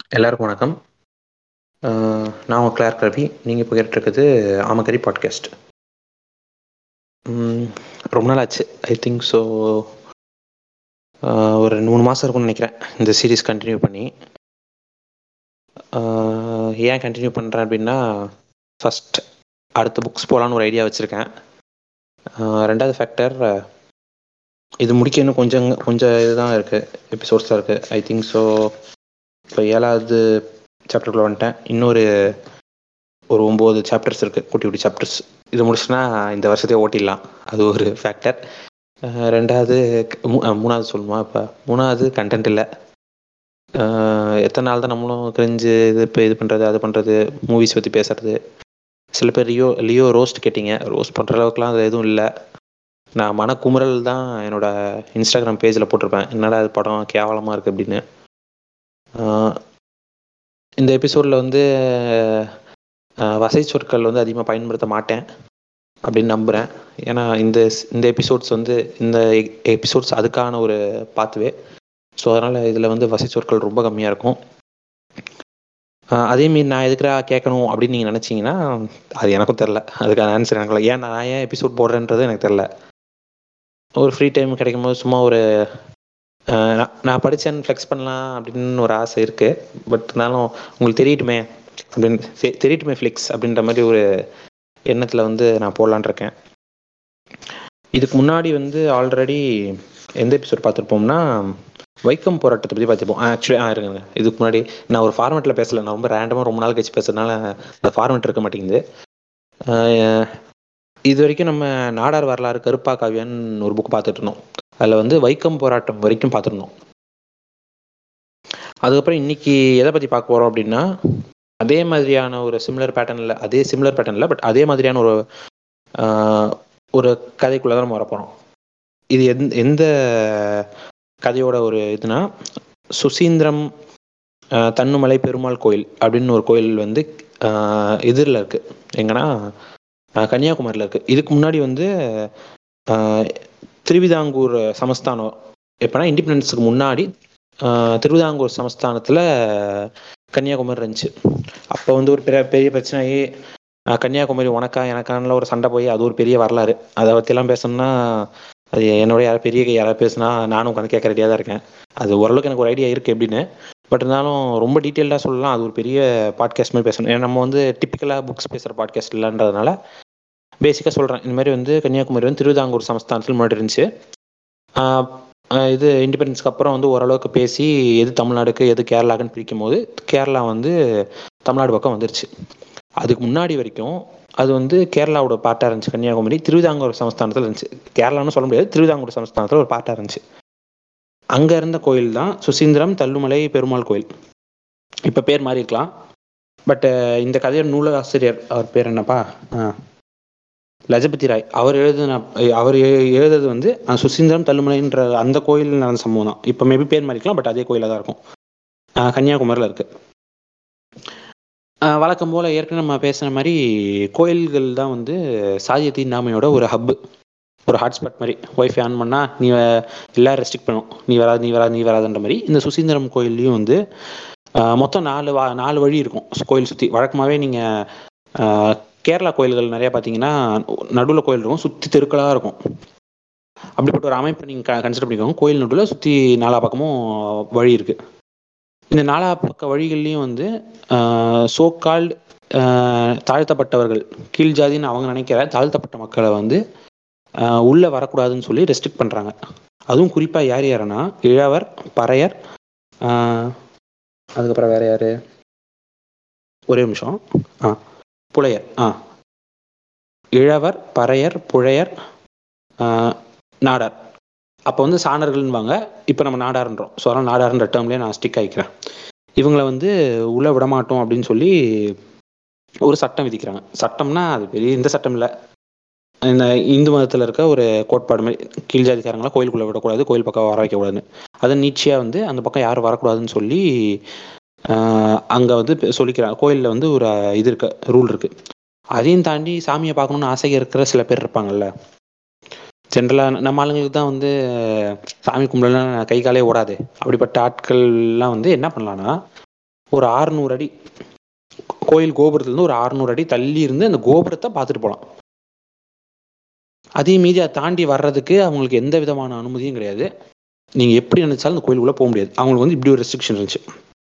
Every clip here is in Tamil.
எல்லாருக்கும் வணக்கம் அஹ் நான் உங்கள் கிளார்க் ரவி நீங்கள் இப்போ கேட்டுருக்குது ஆமக்கரி பாட்காஸ்ட் உம் ரொம்ப நாள் ஆச்சு ஐ திங்க் ஸோ ஒரு ரெண்டு மூணு மாதம் இருக்கும்னு நினைக்கிறேன் இந்த சீரீஸ் கண்டினியூ பண்ணி அஹ் ஏன் கண்டினியூ பண்ணுறேன் அப்படின்னா ஃபஸ்ட் அடுத்த புக்ஸ் போகலான்னு ஒரு ஐடியா வச்சுருக்கேன் ரெண்டாவது ஃபேக்டர் இது முடிக்க இன்னும் கொஞ்சம் கொஞ்சம் இதுதான் இருக்குது எபிசோட்ஸ் தான் இருக்குது ஐ திங்க் ஸோ இப்போ ஏழாவது சாப்டருக்குள்ள வந்துட்டேன் இன்னொரு ஒரு ஒம்பது சாப்டர்ஸ் இருக்குது குட்டி குட்டி சாப்டர்ஸ் இது முடிச்சுன்னா இந்த வருஷத்தையே ஓட்டிடலாம் அது ஒரு ஃபேக்டர் ரெண்டாவது மூ- அஹ் மூணாவது சொல்லுமா இப்போ மூணாவது கண்டென்ட் இல்லை எத்தனை நாள் தான் நம்மளும் கிரிஞ்சு இது இப்போ இது பண்ணுறது அது பண்ணுறது மூவிஸ் பற்றி பேசுறது சில பேர் லியோ லியோ ரோஸ்ட் கேட்டிங்க ரோஸ்ட் பண்ணுற அளவுக்குலாம் அது எதுவும் இல்லை நான் மனக்குமுறல் தான் என்னோட இன்ஸ்டாகிராம் பேஜில் போட்டிருப்பேன் என்னடா அது படம் கேவலமாக இருக்குது அப்படின்னு ஆஹ் இந்த எபிசோடில் வந்து ஆஹ் வசை சொற்கள் வந்து அதிகமாக பயன்படுத்த மாட்டேன் அப்படின்னு நம்புகிறேன் ஏன்னா இந்த இந்த எபிசோட்ஸ் வந்து இந்த எபிசோட்ஸ் அதுக்கான ஒரு பாத்துவே ஸோ அதனால் இதில் வந்து வசை சொற்கள் ரொம்ப கம்மியாக இருக்கும் ஆஹ் அதே மீறி நான் எதுக்குடா கேட்கணும் அப்படின்னு நீங்கள் நினச்சிங்கன்னா அது எனக்கும் தெரில அதுக்கான ஆன்சர் எனக்கு இல்லை. ஏன் நான் ஏன் எபிசோட் போடுறேன்றது எனக்கு தெரில ஒரு ஃப்ரீ டைம் கிடைக்கும் போது சும்மா ஒரு ஆஹ் நான் நான் படித்தேன் ஃப்ளெக்ஸ் பண்ணலாம் அப்படின்னு ஒரு ஆசை இருக்குது பட் இருந்தாலும் உங்களுக்கு தெரியட்டுமே அப்படின்னு தெ- தெரியட்டுமே ஃப்ளெக்ஸ் அப்படின்ற மாதிரி ஒரு எண்ணத்தில் வந்து நான் போடலான்னு இருக்கேன் இதுக்கு முன்னாடி வந்து ஆல்ரெடி எந்த எபிசோட் பார்த்துருப்போம்னா வைக்கம் போராட்டத்தை பற்றி பார்த்துப்போம் ஆக்சுவலி ஆ இருங்க இதுக்கு முன்னாடி நான் ஒரு ஃபார்மேட்டில் பேசல நான் ரொம்ப ரேண்டமாக ரொம்ப நாள் கழிச்சு பேசுறதுனால அந்த ஃபார்மேட் இருக்க மாட்டேங்குது ஆஹ் இது வரைக்கும் நம்ம நாடார் வரலாறு கருப்பா காவியன்னு ஒரு புக் பார்த்துட்டு இருந்தோம் அதில் வந்து வைக்கம் போராட்டம் வரைக்கும் பார்த்துருந்தோம் அதுக்கப்புறம் இன்னைக்கு எதை பற்றி பார்க்க போகிறோம் அப்படின்னா அதே மாதிரியான ஒரு சிமிலர் பேட்டர்னில் அதே சிமிலர் பேட்டர்னில் பட் அதே மாதிரியான ஒரு ஆஹ், ஒரு கதைக்குள்ளே தான் நம்ம வர போகிறோம் இது எந்த எந்த கதையோட ஒரு இதுனா சுசீந்திரம் ஆஹ், தன்னுமலை பெருமாள் கோயில் அப்படின்னு ஒரு கோயில் வந்து எதிரில் இருக்குது எங்கன்னா ஆஹ், கன்னியாகுமரியில் இருக்குது இதுக்கு முன்னாடி வந்து ஆஹ், திருவிதாங்கூர் சமஸ்தானம் எப்போனா இண்டிபெண்டன்ஸுக்கு முன்னாடி ஆஹ், திருவிதாங்கூர் சமஸ்தானத்தில் கன்னியாகுமரி இருந்துச்சு அப்போ வந்து ஒரு பெரிய பெரிய பிரச்சனையே ஆஹ், கன்னியாகுமரி உனக்கா எனக்கான ஒரு சண்டை போய் அது ஒரு பெரிய வரலாறு அதை பற்றிலாம் பேசணும்னா அது என்னோட யாராவது பெரிய யாராவது பேசுனா நானும் உட்காந்து கேட்க ரெடியாக தான் இருக்கேன் அது ஓரளவுக்கு எனக்கு ஒரு ஐடியா இருக்குது எப்படின்னு பட் இருந்தாலும் ரொம்ப டீட்டெயில்டாக சொல்லலாம் அது ஒரு பெரிய பாட்காஸ்ட் மாதிரி பேசணும் ஏன்னா நம்ம வந்து டிப்பிக்கலாக புக்ஸ் பேசுகிற பாட்காஸ்ட் இல்லைன்றதுனால பேசிக்காக சொல்கிறேன் இந்த மாதிரி வந்து கன்னியாகுமரி வந்து திருவிதாங்கூர் சமஸ்தானத்தில் முன்னாடி இருந்துச்சு ஆஹ் ஆஹ் இது இண்டிபெண்டன்ஸ்க்கு அப்புறம் வந்து ஓரளவுக்கு பேசி எது தமிழ்நாடுக்கு எது கேரளாக்குன்னு பிரிக்கும் போது கேரளா வந்து தமிழ்நாடு பக்கம் வந்துருச்சு அதுக்கு முன்னாடி வரைக்கும் அது வந்து கேரளாவோட பாட்டாக இருந்துச்சு கன்னியாகுமரி திருவிதாங்கூர் சமஸ்தானத்தில் இருந்துச்சு கேரளான்னு சொல்ல முடியாது திருவிதாங்கூர் சமஸ்தானத்தில் ஒரு பாட்டாக இருந்துச்சு அங்கே இருந்த கோயில் தான் சுசீந்திரம் தள்ளுமலை பெருமாள் கோயில் இப்போ பேர் மாறி இருக்கலாம் பட் இந்த கதையோட நூலாசிரியர் அவர் பேர் என்னப்பா ஆ லஜபதி ராய் அவர் எழுதின அவர் எ- எழுதுறது வந்து அஹ், சுசீந்திரம் தள்ளுமலைன்ற அந்த கோயில் நடந்த சம்பவம் தான் இப்போ மேபி பேர் மாறிக்கலாம் பட் அதே கோயிலாக தான் இருக்கும் அஹ், கன்னியாகுமரியில் இருக்கு அஹ், வழக்கம் போல் ஏற்கனவே நம்ம பேசுன மாதிரி கோயில்கள் தான் வந்து சாதிய தீண்டாமையோட ஒரு ஹப்பு ஒரு ஹாட்ஸ்பாட் மாதிரி ஒய்ஃபை ஆன் பண்ணால் நீ வே- எல்லாம் ரெஸ்ட்ரிக்ட் பண்ணும் நீ வராது நீ வராது நீ வராதுன்ற மாதிரி இந்த சுசீந்திரம் கோயில்லையும் வந்து அஹ், மொத்தம் நாலு வா நாலு வழி இருக்கும் கோயில் சுற்றி வழக்கமாகவே நீங்கள் கேரளா கோயில்கள் நிறையா பார்த்தீங்கன்னா நடுவில் கோயில் இருக்கும் சுற்றி தெருக்களாக இருக்கும் அப்படிப்பட்ட ஒரு அமைப்பை நீங்கள் கன்சிடர் பண்ணிக்கோங்க கோயில் நடுவில் சுற்றி நாலா பக்கமும் வழி இருக்குது இந்த நாலா பக்க வழிகள்லையும் வந்து சோக்கால்டு தாழ்த்தப்பட்டவர்கள் கீழ் ஜாதின்னு அவங்க நினைக்கிற தாழ்த்தப்பட்ட மக்களை வந்து ஆஹ் உள்ள வரக்கூடாதுன்னு சொல்லி ரெஸ்ட்ரிக்ட் பண்ணுறாங்க அதுவும் குறிப்பாக யார் யாருன்னா இழவர் பறையர் ஆஹ் அதுக்கப்புறம் வேற யாரு ஒரே நிமிஷம் ஆ புலையர் ஆ இழவர் பறையர் புழையர் ஆஹ் நாடார் அப்போ வந்து சாணர்கள்னுவாங்க இப்போ நம்ம நாடார்ன்றோம் ஸோ அதனால் நாடார்ன்ற டேர்ம்லேயே நான் ஸ்டிக் ஆகிக்கிறேன் இவங்களை வந்து உள்ள விடமாட்டோம் அப்படின்னு சொல்லி ஒரு சட்டம் விதிக்கிறாங்க சட்டம்னா அது பெரிய இந்த சட்டம் இல்லை இந்த இந்து மதத்தில் இருக்க ஒரு கோட்பாடு மாதிரி கீழ் ஜாதிக்காரங்களை கோயிலுக்குள்ளே விடக்கூடாது கோயில் பக்கம் வர வைக்கக்கூடாதுன்னு அதை நீட்சியாக வந்து அந்த பக்கம் யாரும் வரக்கூடாதுன்னு சொல்லி அங்கே வந்து பெ- சொல்லிக்கிறாங்க கோயிலில் வந்து ஒரு இது இருக்கு ரூல் இருக்கு அதையும் தாண்டி சாமியை பார்க்கணுன்னு ஆசை இருக்கிற சில பேர் இருப்பாங்கல்ல ஜென்ரலாக நம்ம ஆளுங்களுக்கு தான் வந்து சாமி கும்பிடலாம் கை காலே ஓடாது அப்படிப்பட்ட ஆட்கள்லாம் வந்து என்ன பண்ணலான்னா ஒரு ஆறுநூறு அடி கோயில் கோபுரத்துலேருந்து ஒரு அறுநூறு அடி தள்ளி இருந்து அந்த கோபுரத்தை பார்த்துட்டு போகலாம் அதே மீறி அதை தாண்டி வர்றதுக்கு அவங்களுக்கு எந்த விதமான அனுமதியும் கிடையாது நீங்கள் எப்படி நினைச்சாலும் அந்த கோயிலுக்குள்ளே போக முடியாது அவங்களுக்கு வந்து இப்படி ஒரு ரெஸ்ட்ரிக்ஷன் இருந்துச்சு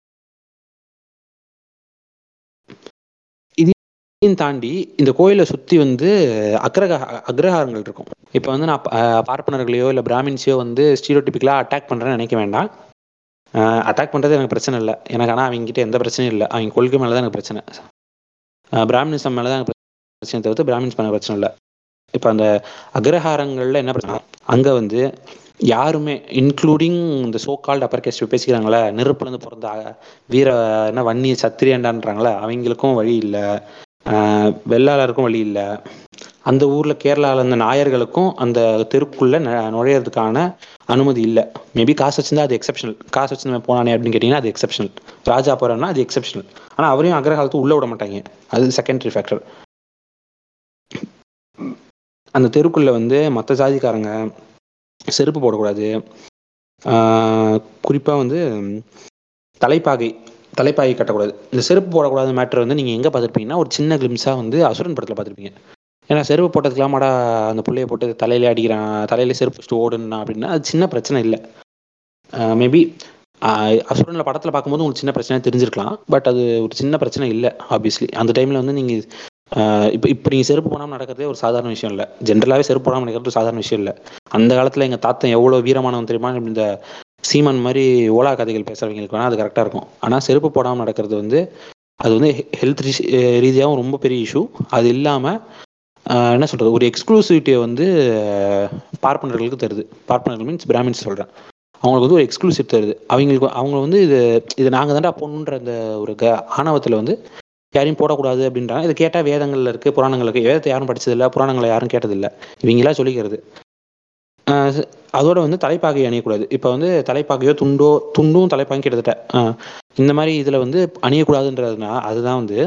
இதையும் தாண்டி இந்த கோயிலை சுற்றி வந்து அக்ரக அக்ரஹாரங்கள் இருக்கும் இப்போ வந்து நான் ப- பார்ப்பனர்களையோ இல்லை பிராமின்ஸையோ வந்து ஸ்டீரியோடிபிக்கலாக அட்டாக் பண்ணுறேன்னு நினைக்க வேண்டாம் அட்டாக் பண்ணுறது எனக்கு பிரச்சனை இல்லை எனக்கு ஆனால் அவங்ககிட்ட எந்த பிரச்சனையும் இல்லை அவங்க கொள்கை மேலே தான் எனக்கு பிரச்சனை பிராமினிசம் மேலே தான் எனக்கு பிரச்சனை தவிர்த்து பிராமின்ஸ் மேலே பிரச்சனை இல்லை இப்போ அந்த அக்ரஹாரங்களில் என்ன பிரச்சனை அங்கே வந்து யாருமே இன்க்ளூடிங் இந்த சோ கால்டு அப்பர் கேஸ்ட் பேசிக்கிறாங்களே நெருப்புலேருந்து பிறந்த அ- வீர என்ன வன்னி சத்திரியண்டான்றாங்களே அவங்களுக்கும் வழி இல்லை வெள்ளாளருக்கும் வழி இல்லை அந்த ஊரில் கேரளாவில் இருந்த நாயர்களுக்கும் அந்த தெருக்குள்ளே ந- நுழையிறதுக்கான அனுமதி இல்லை மேபி காசு வச்சிருந்தா அது எக்ஸப்ஷனல் காசு வச்சிருந்தா போனானே அப்படின்னு கேட்டிங்கன்னா அது எக்ஸப்ஷனல் ராஜா போகிறான்னா அது எக்ஸப்ஷனல் ஆனால் அவரையும் அக்ரஹாரத்து உள்ளே விட மாட்டாங்க அது செகண்டரி ஃபேக்டர் அந்த தெருக்குள்ளே வந்து மற்ற ஜாதிக்காரங்க செருப்பு போடக்கூடாது குறிப்பாக வந்து ம், தலைப்பாகை தலைப்பாகை கட்டக்கூடாது இந்த செருப்பு போடக்கூடாத மேட்டர் வந்து நீங்கள் எங்கே பார்த்துருப்பீங்கன்னா ஒரு சின்ன கிளிம்ஸாக வந்து அசுரன் படத்தில் பார்த்துருப்பீங்க ஏன்னா செருப்பு போட்டதுக்கலாமாடா அந்த புள்ளைய போட்டு தலையில அடிக்கிறான் தலையில செருப்பு வச்சுட்டு ஓடுனா அப்படின்னா அது சின்ன பிரச்சனை இல்லை மேபி அசுரனில் படத்தில் பார்க்கும்போது உங்களுக்கு சின்ன பிரச்சனை தெரிஞ்சிருக்கலாம் பட் அது ஒரு சின்ன பிரச்சனை இல்லை ஆப்வியஸ்லி அந்த டைமில் வந்து நீங்கள் இப்போ இப்போ நீங்கள் செருப்பு போடாமல் நடக்கிறதே ஒரு சாதாரண விஷயம் இல்லை ஜென்ரலாகவே செருப்பு போடாமல் நடக்கிறது ஒரு சாதாரண விஷயம் இல்லை அந்த காலத்தில் எங்கள் தாத்தன் எவ்வளோ வீரமானவன் தெரியுமா இந்த சீமான் மாதிரி ஓலா கதைகள் பேசுகிறவங்களுக்கு வேணால் அது கரெக்டாக இருக்கும் ஆனால் செருப்பு போடாமல் நடக்கிறது வந்து அது வந்து ஹெல்த் ரீதியாகவும் ரொம்ப பெரிய இஷ்யூ அது இல்லாமல் என்ன சொல்கிறது ஒரு எக்ஸ்க்ளூசிவிட்டியை வந்து ஆஹ், பார்ப்பனர்களுக்கு தருது பார்ப்பனர்கள் மீன்ஸ் பிராமின்ஸ் சொல்கிறேன் அவங்களுக்கு வந்து ஒரு எக்ஸ்க்ளூசிவ் தருது அவங்களுக்கு அவங்க வந்து இது இது நாங்கள் தான்டா போகணுன்ற அந்த ஒரு க ஆணவத்தில் வந்து யாரையும் போடக்கூடாது அப்படின்றாங்க இதை கேட்டால் வேதங்களில் இருக்குது புராணங்கள் இருக்குது வேதத்தை யாரும் படிச்சதில்ல புராணங்களை யாரும் கேட்டதில்லை இவங்களா சொல்லிக்கிறது ஆஹ் ச- அதோட வந்து தலைப்பாகை அணியக்கூடாது இப்போ வந்து தலைப்பாகையோ துண்டோ துண்டும் தலைப்பாகையும் கிட்டத்தட்ட ஆஹ் இந்த மாதிரி இதில் வந்து அணியக்கூடாதுன்றதுனா அதுதான் வந்து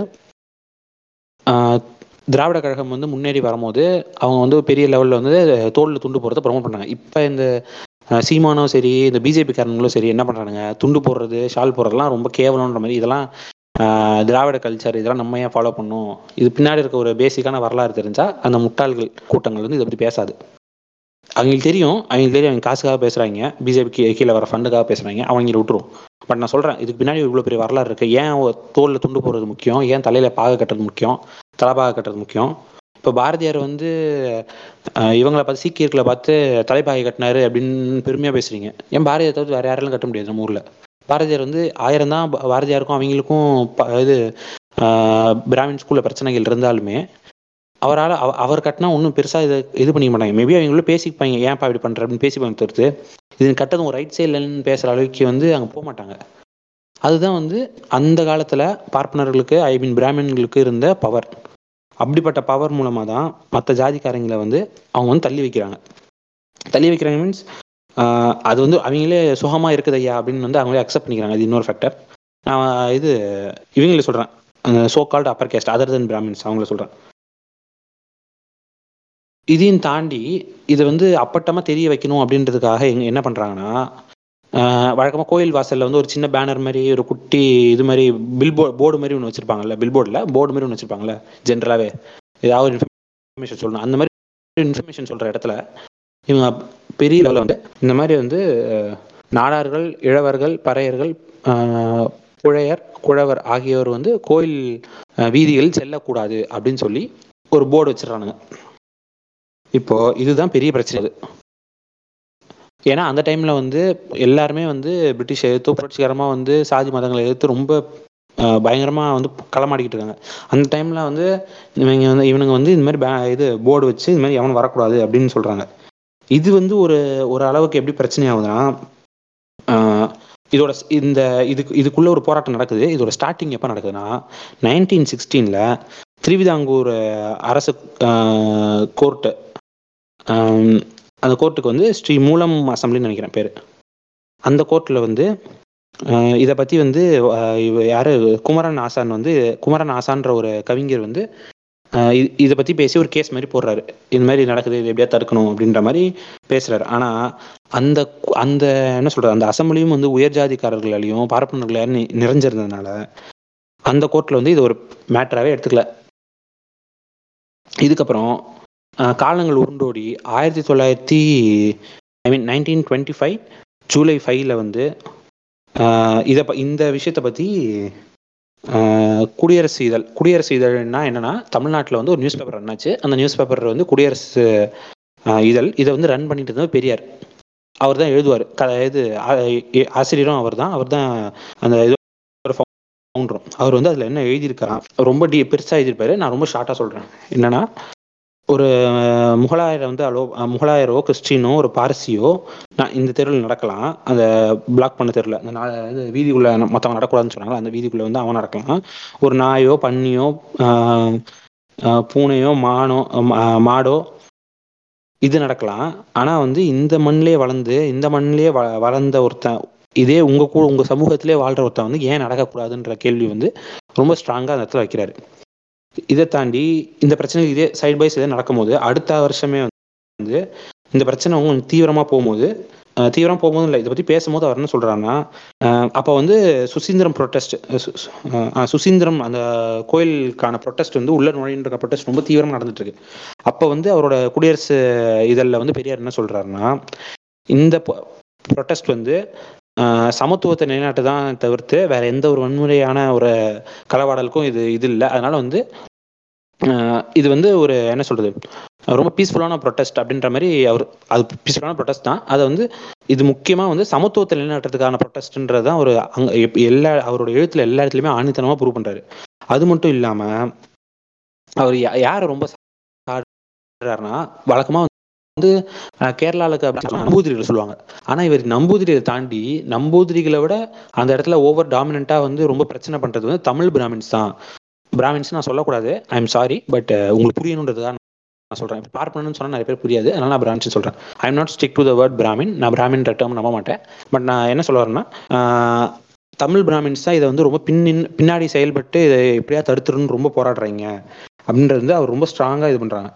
ஆஹ் திராவிட கழகம் வந்து முன்னேறி வரும்போது அவங்க வந்து பெரிய லெவலில் வந்து தோளில் துண்டு போடுறத ப்ரமோட் பண்ணாங்க இப்போ இந்த ஆஹ் சீமானும் சரி இந்த பிஜேபி காரங்களும் சரி என்ன பண்ணுறானுங்க துண்டு போடுறது ஷால் போடுறதுலாம் ரொம்ப கேவலன்ற மாதிரி இதெல்லாம் ஆஹ் திராவிட கல்ச்சர் இதெல்லாம் நம்ம ஏன் ஃபாலோ பண்ணணும் இது பின்னாடி இருக்க ஒரு பேசிக்கான வரலாறு தெரிஞ்சா அந்த முட்டாள்கள் கூட்டங்கள் வந்து இதை பற்றி பேசாது அவங்களுக்கு தெரியும் அவங்களுக்கு தெரியும் அவங்க காசுக்காக பேசுகிறாங்க பிஜேபிக்கு கீழே வர ஃபண்டுக்காக பேசுகிறாங்க அவங்கள விட்டுரும் பட் நான் சொல்கிறேன் இதுக்கு பின்னாடி இவ்வளோ பெரிய வரலாறு இருக்குது ஏன் தோலில் துண்டு போடுறது முக்கியம் ஏன் தலையில் பாக கட்டுறது முக்கியம் தலைப்பாக கட்டுறது முக்கியம் இப்போ பாரதியார் வந்து அஹ், இவங்களை பார்த்து சீக்கியர்களை பார்த்து தலைப்பாகை கட்டினாரு அப்படின்னு பெருமையாக பேசுகிறீங்க ஏன் பாரதியார் தவிர்த்து வேறு யாராலும் கட்ட முடியாது நம்ம ஊரில் பாரதியார் வந்து ஆயிரம் தான் பா- பாரதியாருக்கும் அவங்களுக்கும் ப- இது ஆஹ், பிராமின் ஸ்கூலில் பிரச்சனைகள் இருந்தாலுமே அவரால் அவ அவர் கட்டினா ஒன்றும் பெருசாக இது இது பண்ணிக்க மாட்டாங்க மேபி அவங்களும் பேசிப்பாங்க ஏன்ப்பா இப்படி பண்ணுற அப்படின்னு பேசிப்பாங்க தவிர்த்து இது கட்டது ஒரு ரைட் சைட்லன்னு பேசுகிற அளவுக்கு வந்து அங்கே போக மாட்டாங்க அதுதான் வந்து அந்த காலத்தில் பார்ப்பனர்களுக்கு ஐ மீன் பிராமின்களுக்கு இருந்த பவர் அப்படிப்பட்ட பவர் மூலமாக தான் மற்ற ஜாதிக்காரங்களை வந்து அவங்க வந்து தள்ளி வைக்கிறாங்க தள்ளி வைக்கிறாங்க மீன்ஸ் அது வந்து அவங்களே சுகமாக இருக்குது ஐயா அப்படின்னு வந்து அவங்களே அக்செப்ட் பண்ணிக்கிறாங்க அது இன்னொரு ஃபேக்டர் நான் இது இவங்களே சொல்கிறேன் so called upper caste other than Brahmins அவங்கள சொல்கிறேன் இதையும் தாண்டி இதை வந்து அப்பட்டமாக தெரிய வைக்கணும் அப்படின்றதுக்காக எங்க என்ன பண்ணுறாங்கன்னா வழக்கமாக கோயில் வாசலில் வந்து ஒரு சின்ன பேனர் மாதிரி ஒரு குட்டி இது மாதிரி பில் போ போர்டு மாதிரி ஒன்று வச்சுருப்பாங்கல்ல பில் போர்டில் போர்டு மாதிரி ஒன்று வச்சுருப்பாங்கல்ல ஜென்ரலாகவே ஏதாவது ஒரு இன்ஃபர்மேஷன் சொல்லணும் அந்த மாதிரி இன்ஃபர்மேஷன் சொல்கிற இடத்துல இவங்க பெரிய லெவலில் வந்து இந்த மாதிரி வந்து அஹ், நாடார்கள் இழவர்கள் பறையர்கள் அஹ், புழையர் குழவர் ஆகியோர் வந்து கோயில் அஹ், வீதிகளில் செல்லக்கூடாது அப்படின்னு சொல்லி ஒரு போர்டு வச்சிடறானுங்க இப்போ இதுதான் பெரிய பிரச்சனை அது ஏன்னா அந்த டைம்ல வந்து எல்லாருமே வந்து பிரிட்டிஷ் எதிர்த்து புரட்சிகரமாக வந்து சாதி மதங்களை எதிர்த்து ரொம்ப அஹ், பயங்கரமா வந்து களமாடிக்கிட்டு இருக்காங்க அந்த டைம்ல வந்து இவங்க வந்து இவனுங்க வந்து இந்த மாதிரி பே- இது போர்டு வச்சு இந்த மாதிரி எவனும் வரக்கூடாது அப்படின்னு சொல்றாங்க இது வந்து ஒரு ஒரு அளவுக்கு எப்படி பிரச்சனை ஆகுதுன்னா ஆஹ், இதோட ஸ்- இந்த இதுக்கு இதுக்குள்ள ஒரு போராட்டம் நடக்குது இதோட ஸ்டார்டிங் எப்போ நடக்குதுன்னா நைன்டீன் சிக்ஸ்டீனில் திருவிதாங்கூர் அஹ், அரசு கோர்ட்டு அந்த கோர்ட்டுக்கு வந்து ஸ்ரீ மூலம் அசம்பிளின்னு நினைக்கிறேன் பேர் அந்த கோர்ட்டில் வந்து இதை பற்றி வந்து அஹ், இவ யார் குமரன் ஆசான் வந்து குமரன் ஆசான்ற ஒரு கவிஞர் வந்து ஆஹ் இ- இதை பற்றி பேசி ஒரு கேஸ் மாதிரி போடுறாரு இந்த மாதிரி நடக்குது இது எப்படியா தடுக்கணும் அப்படின்ற மாதிரி பேசுறாரு ஆனால் அந்த கு- அந்த என்ன சொல்றது அந்த அசம்பிளியும் வந்து உயர் ஜாதிக்காரர்களாலையும் பார்ப்பனர்களாலையும் நி- நிறைஞ்சிருந்ததுனால அந்த கோர்ட்டில் வந்து இது ஒரு மேட்டராகவே எடுத்துக்கல இதுக்கப்புறம் ஆஹ் காலங்கள் உருண்டோடி ஆயிரத்தி தொள்ளாயிரத்தி I mean nineteen twenty five July ஃபைவ்ல வந்து ஆஹ் இதை ப- இந்த விஷயத்தை பற்றி குடியரசு இதழ் குடியரசு இதழ்னா என்னன்னா தமிழ்நாட்டில் வந்து ஒரு நியூஸ் பேப்பர் ரன் ஆச்சு அந்த நியூஸ் பேப்பர் வந்து குடியரசு ஆஹ் இதழ் இதை வந்து ரன் பண்ணிட்டு இருந்தவர் பெரியார் அவர் தான் எழுதுவார் க இது ஆ- எ- ஆசிரியரும் அவர் தான் அவர் தான் அந்த இது ஃபவுண்டரும் அவர் வந்து அதில் என்ன எழுதியிருக்காராம் ரொம்ப டி பெருசாக எழுதியிருப்பாரு நான் ரொம்ப ஷார்ட்டாக சொல்கிறேன் என்னன்னா ஒரு அஹ், முகலாயரை வந்து அலோ அஹ், முகலாயரோ கிறிஸ்டினோ ஒரு பார்சியோ நான் இந்த தெருவில் நடக்கலாம் அந்த பிளாக் பண்ண தெருவில் அந்த நா இது வீதிக்குள்ளே மற்றவங்க நடக்கூடாதுன்னு சொன்னாங்க அந்த வீதிக்குள்ளே வந்து அவன் நடக்கலாம் ஒரு நாயோ பன்னியோ ஆஹ், ஆஹ், பூனையோ மானோ மா- மாடோ இது நடக்கலாம் ஆனால் வந்து இந்த மண்ணிலே வளர்ந்து இந்த மண்ணிலே வ வளர்ந்த ஒருத்தன் இதே உங்க கூட உங்க சமூகத்திலே வாழ்ற ஒருத்தன் வந்து ஏன் நடக்கக்கூடாதுன்ற கேள்வி வந்து ரொம்ப ஸ்ட்ராங்காக அந்த இடத்துல வைக்கிறாரு இதை தாண்டி இந்த பிரச்சனை இதே சைடு பை சைடு நடக்கும்போது அடுத்த வருஷமே வந்து இந்த பிரச்சனை கொஞ்சம் தீவிரமாக போகும்போது அஹ், தீவிரமா போகும்போது இல்லை இதை பற்றி பேசும்போது அவர் என்ன சொல்கிறாருன்னா அப்போ வந்து சுசீந்திரம் ப்ரொட்டஸ்ட் சுசீந்திரம் அந்த கோயிலுக்கான ப்ரொட்டஸ்ட் வந்து உள்ள நுழைன்ற ப்ரொட்டஸ்ட் ரொம்ப தீவிரமாக நடந்துட்டு இருக்கு அப்போ வந்து அவரோட குடியரசு இதழில் வந்து பெரியார் என்ன சொல்கிறாருன்னா இந்த ப்ரொட்டஸ்ட் வந்து ஆஹ், சமத்துவத்தை நிலைநாட்டு தான் தவிர்த்து வேற எந்த ஒரு வன்முறையான ஒரு களவாடலுக்கும் இது இது இல்லை அதனால வந்து ஆஹ், இது வந்து ஒரு என்ன சொல்றது ரொம்ப பீஸ்ஃபுல்லான ப்ரொட்டஸ்ட் அப்படின்ற மாதிரி அவர் அது பீஸ்ஃபுல்லான ப்ரொட்டஸ்ட் தான் அதை வந்து இது முக்கியமாக வந்து சமத்துவத்தை நிலைநாட்டுறதுக்கான ப்ரொட்டஸ்ட்ன்றது தான் ஒரு அங்கே எல்லா அவரோட எழுத்துல எல்லா இடத்துலையுமே ஆணித்தனமாக ப்ரூவ் பண்றாரு அது மட்டும் இல்லாமல் அவர் யா- யாரை ரொம்ப சாடுறாருன்னா வழக்கமாக வந்து அஹ், கேரளால இருக்க அப்படி சொன்னா நம்பூதிரிகள் சொல்லுவாங்க ஆனா இவர் நம்பூதிரியை தாண்டி நம்பூதிரிகளை விட அந்த இடத்துல ஓவர் டாமினண்டா வந்து ரொம்ப பிரச்சனை பண்றது வந்து தமிழ் பிராமின்ஸ் தான் பிராமின்ஸ் நான் சொல்லக்கூடாது ஐ எம் சாரி பட் உங்களுக்கு புரியணுன்றதுதான் நான் சொல்றேன் இப்போ பார்ப்பனு சொன்னா நிறைய பேர் புரியாது அதனால நான் பிராமின்ஸ் சொல்றேன் I am not stick to the word Brahmin நான் பிராமின் டேர்ம் நம்ப மாட்டேன் பட் நான் என்ன சொல்ல வரேன்னா ஆஹ், தமிழ் பிராமின்ஸ் தான் இதை வந்து ரொம்ப பின்னின் பின்னாடி செயல்பட்டு இதை எப்படியா தடுத்துருன்னு ரொம்ப போராடுறீங்க அப்படின்றது வந்து அவர் ரொம்ப ஸ்ட்ராங்கா இது பண்றாங்க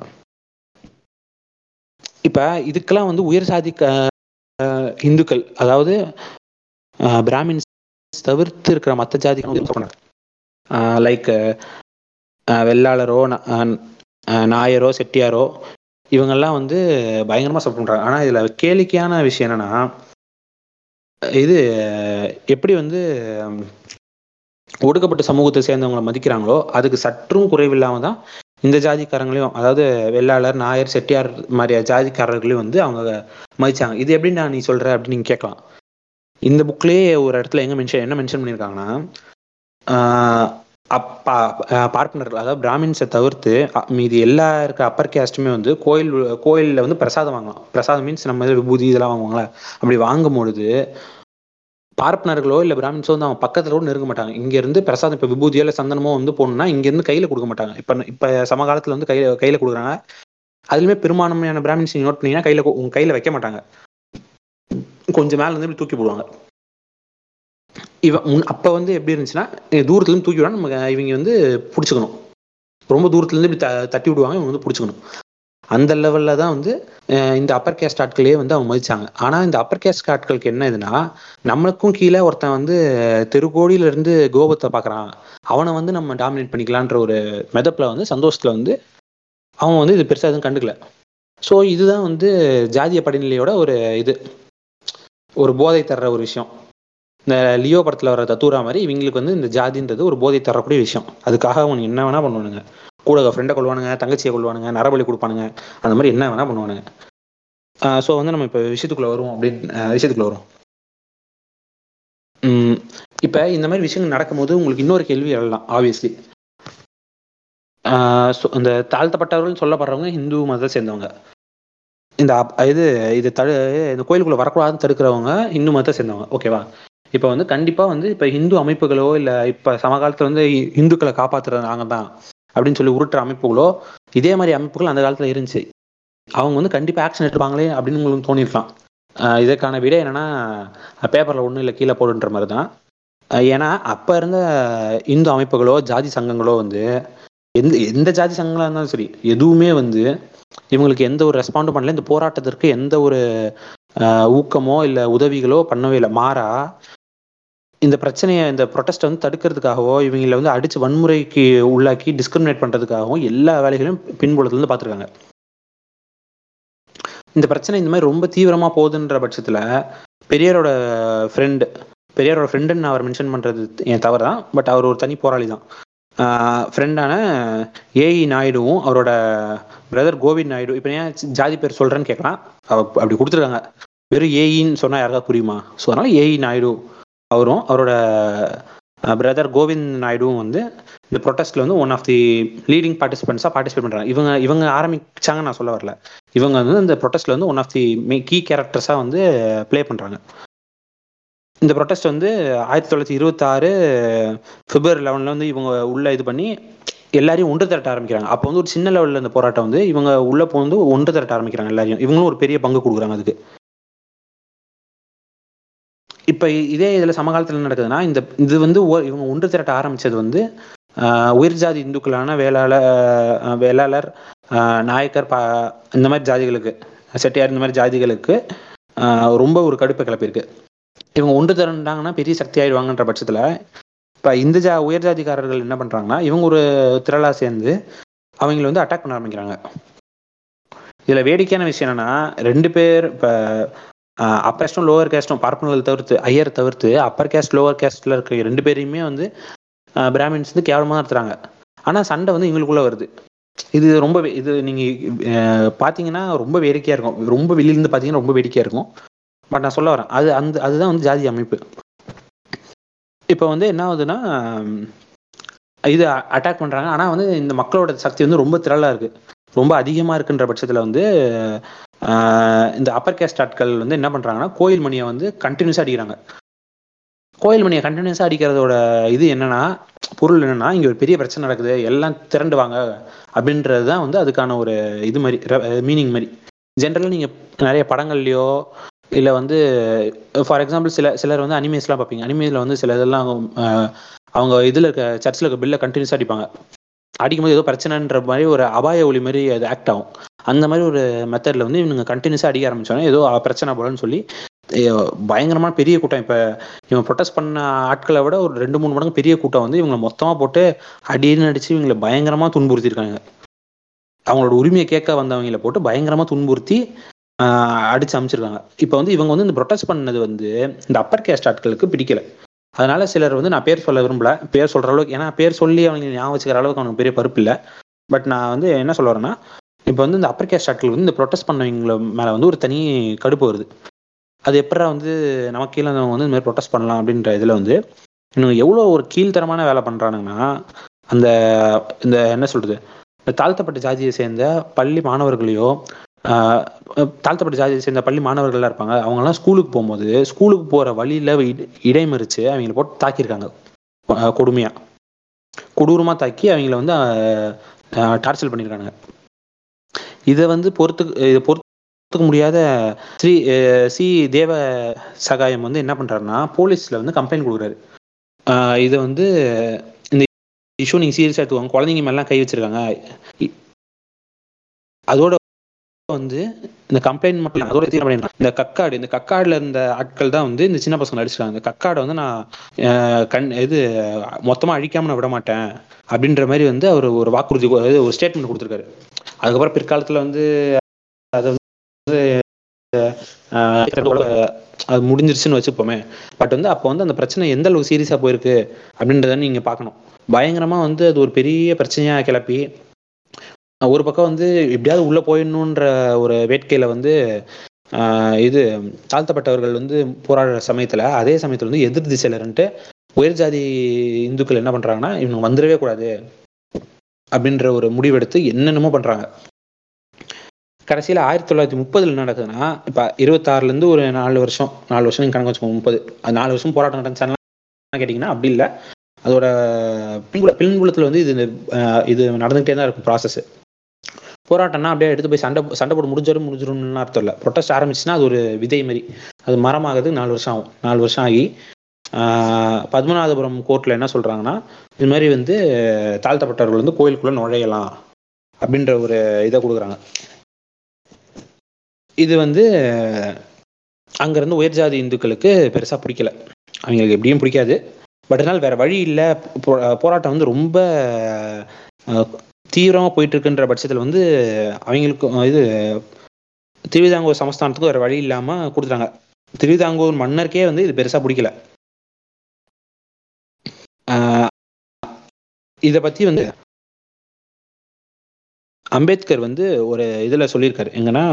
இப்ப இதுக்கெல்லாம் வந்து உயர் சாதி க- அஹ் இந்துக்கள் அதாவது அஹ், பிராமின்ஸ் தவிர்த்து இருக்கிற மற்ற ஜாதிகள் லைக் வெள்ளாளரோ ந- அஹ், அஹ், நாயரோ செட்டியாரோ இவங்கெல்லாம் வந்து பயங்கரமா சப்போர்ட் பண்றாங்க ஆனா இதுல கேளிக்கையான விஷயம் என்னன்னா இது அஹ், எப்படி வந்து ஹம், ஒடுக்கப்பட்ட சமூகத்தை சேர்ந்தவங்களை மதிக்கிறாங்களோ அதுக்கு சற்றும் குறைவில்லாம தான் இந்த ஜாதிக்காரங்களையும் அதாவது வெள்ளாளர் நாயர் செட்டியார் மாதிரி ஜாதிக்காரர்களையும் வந்து அவங்க மதிச்சாங்க இது எப்படின்னா நீ சொல்ற அப்படின்னு நீங்க கேட்கலாம் இந்த புக்லயே ஒரு இடத்துல எங்க மென்ஷன் என்ன மென்ஷன் பண்ணியிருக்காங்கன்னா ஆஹ் அப்பா ஆஹ் பார்ப்பனர்கள் அதாவது பிராமின்ஸை தவிர்த்து அ- மீதி எல்லா இருக்க அப்பர் கேஸ்ட்டுமே வந்து கோயில் கோயிலில் வந்து பிரசாதம் வாங்கலாம் பிரசாதம் மீன்ஸ் நம்ம இது விபூதி இதெல்லாம் வாங்குவாங்களா அப்படி வாங்கும் பொழுது பார்ப்பனர்களோ இல்லை பிராமின்ஸோ வந்து அவங்க பக்கத்துல கூட நெருங்க மாட்டாங்க இங்க இருந்து பிரசாதம் இப்போ விபூதியோ இல்லை சந்தனமோ வந்து போகணும்னா இங்க இருந்து கையில கொடுக்க மாட்டாங்க இப்போ இப்போ சமகாலத்துல வந்து கையில கையில கொடுக்குறாங்க அதுலயுமே பெரும்பான்மையான பிராமின்ஸ் நோட் பண்ணீங்கன்னா கையில கொ- உங்க கையில வைக்க மாட்டாங்க கொஞ்சம் மேல இருந்து இப்படி தூக்கி போடுவாங்க இவன் முன் அப்ப வந்து எப்படி இருந்துச்சுன்னா இ- தூரத்துல இருந்து தூக்கி விடா நம்ம இவங்க வந்து பிடிச்சிக்கணும் ரொம்ப தூரத்துல இருந்து இப்படி த- தட்டி விடுவாங்க இவங்க வந்து பிடிச்சிக்கணும் அந்த லெவல்ல தான் வந்து அஹ், இந்த அப்பர் கேஸ்ட் ஆட்களே வந்து அவங்க மதிச்சாங்க ஆனா இந்த அப்பர் கேஸ்ட் ஆட்களுக்கு என்ன இதுன்னா நம்மளுக்கும் கீழே ஒருத்தன் வந்து தெருக்கோடியில இருந்து கோபத்தை பார்க்கறான் அவனை வந்து நம்ம டாமினேட் பண்ணிக்கலான்ற ஒரு மெதப்பில் வந்து சந்தோஷத்துல வந்து அவன் வந்து இது பெருசா எதுவும் கண்டுக்கல ஸோ இதுதான் வந்து ஜாதிய படிநிலையோட ஒரு இது ஒரு போதை தர்ற ஒரு விஷயம் இந்த லியோ படத்துல வர தத்தூரா மாதிரி இவங்களுக்கு வந்து இந்த ஜாதின்றது ஒரு போதை தரக்கூடிய விஷயம் அதுக்காக அவங்க என்ன வேணா பண்ணுவானுங்க கூட ஃப்ரெண்டை கொள்வானுங்க தங்கச்சியை கொள்வானுங்க நரபலி கொடுப்பானுங்க அந்த மாதிரி என்ன வேணா பண்ணுவானுங்க ஸோ வந்து நம்ம இப்போ விஷயத்துக்குள்ள வருவோம் அப்படின்னு அஹ், விஷயத்துக்குள்ள வரும் உம் இப்ப இந்த மாதிரி விஷயங்கள் நடக்கும்போது உங்களுக்கு இன்னொரு கேள்வி எழலாம் ஆப்வியஸ்லி இந்த தாழ்த்தப்பட்டவர்கள் சொல்லப்படுறவங்க இந்து மதத்தை சேர்ந்தவங்க இந்த அப்- இது இது தடு இந்த கோயிலுக்குள்ள வரக்கூடாதுன்னு தடுக்கிறவங்க இந்து மதத்தை சேர்ந்தவங்க ஓகேவா இப்போ வந்து கண்டிப்பா வந்து இப்போ இந்து அமைப்புகளோ இல்ல இப்ப சமகாலத்துல வந்து இ- இந்துக்களை காப்பாத்துறது நாங்க தான் அப்படின்னு சொல்லி உருட்டுற அமைப்புகளோ இதே மாதிரி அமைப்புகள் அந்த காலத்துல இருந்துச்சு அவங்க வந்து கண்டிப்பா ஆக்ஷன் எடுப்பாங்களே அப்படின்னு உங்களுக்கு தோணிருக்கலாம் ஆஹ் இதற்கான விடை என்னன்னா பேப்பர்ல ஒண்ணும் இல்லை கீழே போடுன்ற மாதிரி தான் ஆஹ் ஏன்னா அப்ப இருந்த இந்து அமைப்புகளோ ஜாதி சங்கங்களோ வந்து எந்த எந்த ஜாதி சங்கங்களா இருந்தாலும் சரி எதுவுமே வந்து இவங்களுக்கு எந்த ஒரு ரெஸ்பாண்டும் பண்ணல இந்த போராட்டத்திற்கு எந்த ஒரு ஆஹ், ஊக்கமோ இல்ல உதவிகளோ பண்ணவே இல்லை மாறா இந்த பிரச்சனையை இந்த ப்ரொட்டஸ்ட்டை வந்து தடுக்கிறதுக்காகவோ இவங்களை வந்து அடிச்சு வன்முறைக்கு உள்ளாக்கி டிஸ்கிரிமினேட் பண்றதுக்காகவும் எல்லா வேலைகளையும் பின்புலத்துல இருந்து பார்த்துருக்காங்க இந்த பிரச்சனை இந்த மாதிரி ரொம்ப தீவிரமா போகுதுன்ற பட்சத்துல பெரியாரோட ஃப்ரெண்டு பெரியாரோட ஃப்ரெண்டுன்னு அவர் மென்ஷன் பண்றது என் தவறு தான் பட் அவர் ஒரு தனி போராளி தான் ஃப்ரெண்டான ஏஇ நாயுடுவும் அவரோட பிரதர் கோவிந்த் நாயுடு இப்போ ஏன் ஜாதி பேர் சொல்றேன்னு கேட்கலாம் அவ- அப்படி கொடுத்துருக்காங்க வெறும் ஏஇன்னு சொன்னா யாருக்காவது புரியுமா ஸோ அதனால ஏஇ நாயுடு அவரும் அவரோட பிரதர் கோவிந்த் நாயுடுவும் வந்து இந்த ப்ரொட்டஸ்ட்ல வந்து ஒன் ஆஃப் தி லீடிங் பார்ட்டிசிபென்ட்ஸாக பார்ட்டிசிபேட் பண்றாங்க இவங்க இவங்க ஆரம்பிச்சாங்க நான் சொல்ல வரல இவங்க வந்து இந்த ப்ரொட்டஸ்ட்ல வந்து ஒன் ஆஃப் தி கீ கேரக்டர்ஸாக வந்து ப்ளே பண்றாங்க இந்த ப்ரொட்டஸ்ட் வந்து ஆயிரத்தி தொள்ளாயிரத்தி இருபத்தாறு பிப்ரவரி லெவனில் வந்து இவங்க உள்ள இது பண்ணி எல்லாரையும் ஒன்று திரட்ட ஆரம்பிக்கிறாங்க அப்போ வந்து ஒரு சின்ன லெவலில் இந்த போராட்டம் வந்து இவங்க உள்ள போந்து ஒன்று திரட்ட ஆரம்பிக்கிறாங்க எல்லாரையும் இவங்களும் ஒரு பெரிய பங்கு கொடுக்குறாங்க அதுக்கு இப்போ இதே இதில் சமகாலத்தில் என்ன நடக்குதுன்னா இந்த இது வந்து ஒ- இவங்க ஒன்று திரட்ட ஆரம்பிச்சது வந்து ஆஹ், உயர் ஜாதி இந்துக்களான வேளாளர் ஆஹ், வேளாளர் ஆஹ், நாயக்கர் பா இந்த மாதிரி ஜாதிகளுக்கு செட்டியார் இந்த மாதிரி ஜாதிகளுக்கு ஆஹ், ரொம்ப ஒரு கடுப்பை கிளப்பியிருக்கு இவங்க ஒன்று திரண்டாங்கன்னா பெரிய சக்தி ஆயிடுவாங்கன்ற பட்சத்தில் இப்போ இந்த ஜா உயர் ஜாதிக்காரர்கள் என்ன பண்ணுறாங்கன்னா இவங்க ஒரு திரளா சேர்ந்து அவங்கள வந்து அட்டாக் பண்ண ஆரம்பிக்கிறாங்க இதில் வேடிக்கையான விஷயம் என்னன்னா ரெண்டு பேர் இப்போ அப்பர் கேஸ்டும் லோவர் கேஸ்டும் பார்ப்பனர்கள் தவிர்த்து ஐயர் தவிர்த்து அப்பர் கேஸ்ட் லோவர் கேஸ்ட்ல இருக்க ரெண்டு பேரையுமே வந்து ஆஹ் பிராமின்ஸ் வந்து கேவலமாக நடத்துறாங்க ஆனால் சண்டை வந்து எங்களுக்குள்ள வருது இது ரொம்ப வே- இது நீங்கள் பார்த்தீங்கன்னா ரொம்ப வேடிக்கையாக இருக்கும் ரொம்ப வெளியிலேருந்து பார்த்தீங்கன்னா ரொம்ப வேடிக்கையாக இருக்கும் பட் நான் சொல்ல வரேன் அது அந்த அதுதான் வந்து ஜாதி அமைப்பு இப்போ வந்து என்ன ஆகுதுன்னா உம், இது அட்டாக் பண்ணுறாங்க ஆனால் வந்து இந்த மக்களோட சக்தி வந்து ரொம்ப திரளாக இருக்கு ரொம்ப அதிகமாக இருக்குன்ற பட்சத்தில் வந்து ஆஹ், இந்த அப்பர் கேஸ்ட் ஆட்கள் வந்து என்ன பண்ணுறாங்கன்னா கோயில் மணியை வந்து கண்டினியூஸாக அடிக்கிறாங்க கோயில் மணியை கண்டினியூஸாக அடிக்கிறதோட இது என்னன்னா பொருள் என்னன்னா இங்கே ஒரு பெரிய பிரச்சனை நடக்குது எல்லாம் திரண்டு வாங்க அப்படின்றது தான் வந்து அதுக்கான ஒரு இது மாதிரி மீனிங் மாதிரி ஜென்ரலாக நீங்கள் நிறைய படங்கள்லையோ இல்லை வந்து ஃபார் எக்ஸாம்பிள் சில சிலர் வந்து அனிமேஸ்லாம் பார்ப்பீங்க அனிமேஸில் வந்து சில இதெல்லாம் அஹ், அவங்க இதில் இருக்க சர்ச்சில் இருக்க பில்லை கண்டினியூஸாக அடிப்பாங்க அடிக்கும்போது ஏதோ பிரச்சனைன்ற மாதிரி ஒரு அபாய ஒளி மாதிரி அது ஆக்ட் ஆகும் அந்த மாதிரி ஒரு மெத்தடில் வந்து இவங்க கண்டினியூஸாக அடிக்க ஆரம்பிச்சோன்னா ஏதோ பிரச்சனை போலன்னு சொல்லி அஹ், பயங்கரமான பெரிய கூட்டம் இப்போ இவங்க ப்ரொட்டஸ்ட் பண்ண ஆட்களை விட ஒரு ரெண்டு மூணு மடங்கு பெரிய கூட்டம் வந்து இவங்களை மொத்தமாக போட்டு அடின்னு அடிச்சு இவங்களை பயங்கரமாக துன்புறுத்தியிருக்காங்க அவங்களோட உரிமையை கேட்க வந்தவங்களை போட்டு பயங்கரமாக துன்புறுத்தி ஆஹ் அடிச்சு அமைச்சிருக்காங்க இப்போ வந்து இவங்க வந்து இந்த ப்ரொட்டஸ்ட் பண்ணது வந்து இந்த அப்பர் கேஸ்ட் ஆட்களுக்கு பிடிக்கல அதனால சிலர் வந்து நான் பேர் சொல்ல விரும்பல பேர் சொல்ற அளவுக்கு ஏன்னா பேர் சொல்லி அவங்க ஞாபகம் வச்சுக்கிற அளவுக்கு அவனுக்கு பெரிய பருப்பு இல்லை பட் நான் வந்து என்ன சொல்ல வரேன்னா இப்போ வந்து இந்த அப்பர் கேஸ்ட் ஆட்கள் வந்து இந்த ப்ரொட்டஸ்ட் பண்ணவங்கள மேலே வந்து ஒரு தனி கடுப்பு வருது அது எப்படா வந்து நமக்கு கீழே இருந்தவங்க வந்து இந்த மாதிரி ப்ரொட்டஸ்ட் பண்ணலாம் அப்படின்ற இதில் வந்து இன்னும் எவ்வளோ ஒரு கீழ்த்தரமான வேலை பண்ணுறானுங்கன்னா அந்த இந்த என்ன சொல்றது இந்த தாழ்த்தப்பட்ட ஜாதியை சேர்ந்த பள்ளி மாணவர்களையோ ஆஹ் தாழ்த்தப்பட்ட ஜாதியை சேர்ந்த பள்ளி மாணவர்கள்லாம் இருப்பாங்க அவங்கெல்லாம் ஸ்கூலுக்கு போகும்போது ஸ்கூலுக்கு போகிற வழியில் இடைமறித்து அவங்கள போட்டு தாக்கியிருக்காங்க ஆஹ் கொடுமையா கொடூரமாக தாக்கி அவங்கள வந்து டார்ச்சர் பண்ணியிருக்காங்க இதை வந்து பொறுத்து இதை பொறுத்துக்க முடியாத ஸ்ரீ அஹ் சி தேவ சகாயம் வந்து என்ன பண்ணுறாருன்னா போலீஸில் வந்து கம்ப்ளைண்ட் கொடுக்குறாரு ஆஹ் இதை வந்து இந்த இஷ்யூ நீங்கள் சீரியஸாக எடுத்துக்கோங்க குழந்தைங்க மேலாம் கை வச்சிருக்காங்க இ- அதோட வந்து இந்த கம்ப்ளைண்ட் மட்டும் இல்ல, அதோட தீர்வு என்ன? இந்த கக்காடு இந்த கக்காடுல இருந்த ஆட்கள் தான் வந்து இந்த சின்ன பசங்க அடிச்சிருக்காங்க இந்த கக்காடை வந்து நான் அஹ், கண் இது மொத்தமா அழிக்காம நான் விட மாட்டேன் அப்படின்ற மாதிரி வந்து அவர் ஒரு வாக்குறுதி கொ- அதாவது ஒரு ஸ்டேட்மெண்ட் கொடுத்துருக்காரு அதுக்கப்புறம் பிற்காலத்துல வந்து அதை வந்து அஹ், அது முடிஞ்சிருச்சுன்னு வச்சுப்போமே பட் வந்து அப்போ வந்து அந்த பிரச்சனை எந்த அளவுக்கு சீரியஸா போயிருக்கு அப்படின்றத நீங்க பார்க்கணும் பயங்கரமா வந்து அது ஒரு பெரிய பிரச்சனையா கிளப்பி ஒரு பக்கம் வந்து எப்படியாவது உள்ள போயிடணுன்ற ஒரு வேட்கையில வந்து ஆஹ் இது தாழ்த்தப்பட்டவர்கள் வந்து போராடுற சமயத்துல அதே சமயத்துல வந்து எதிர் திசையில இருந்துட்டு உயர் ஜாதி இந்துக்கள் என்ன பண்றாங்கன்னா இவங்க வந்துடவே கூடாது அப்படின்ற ஒரு முடிவெடுத்து என்னென்னமோ பண்றாங்க கடைசியில ஆயிரத்தி தொள்ளாயிரத்தி முப்பதுல என்ன நடக்குதுன்னா இப்ப இருபத்தாறுல இருந்து ஒரு நாலு வருஷம் நாலு வருஷம் நீங்க கணக்கு வச்சுக்கோங்க முப்பது அது நாலு வருஷம் போராட்டம் நடந்துச்சான்னு கேட்டீங்கன்னா அப்படி இல்லை அதோட பின்புல பின்புலத்துல வந்து இது ஆஹ் இது நடந்துகிட்டே தான் இருக்கும் ப்ராசஸ் போராட்டம்னா அப்படியே எடுத்து போய் சண்டை சண்டை போட்டு முடிஞ்சிடும் முடிஞ்சிடும்னு அர்த்தம் இல்லை ப்ரொட்டஸ்ட் ஆரம்பிச்சுன்னா அது ஒரு விதை மாதிரி அது மரமாகுது நாலு வருஷம் ஆகும் நாலு வருஷம் ஆகி பத்மநாதபுரம் கோர்ட்டில் என்ன சொல்கிறாங்கன்னா இது மாதிரி வந்து தாழ்த்தப்பட்டவர்கள் வந்து கோயிலுக்குள்ளே நுழையலாம் அப்படின்ற ஒரு இதை கொடுக்குறாங்க இது வந்து அங்கேருந்து உயர் ஜாதி இந்துக்களுக்கு பெருசாக பிடிக்கல அவங்களுக்கு எப்படியும் பிடிக்காது பட் அதனால் வேறு வழி இல்லை போராட்டம் வந்து ரொம்ப தீவிரமாக போயிட்டு இருக்குன்ற பட்சத்தில் வந்து அவங்களுக்கு இது திருவிதாங்கூர் சமஸ்தானத்துக்கு வேறு வழி இல்லாமல் கொடுத்துட்டாங்க திருவிதாங்கூர் மன்னருக்கே வந்து இது பெருசாக பிடிக்கல இதை பற்றி வந்து அம்பேத்கர் வந்து ஒரு இதில் சொல்லியிருக்காரு எங்கன்னா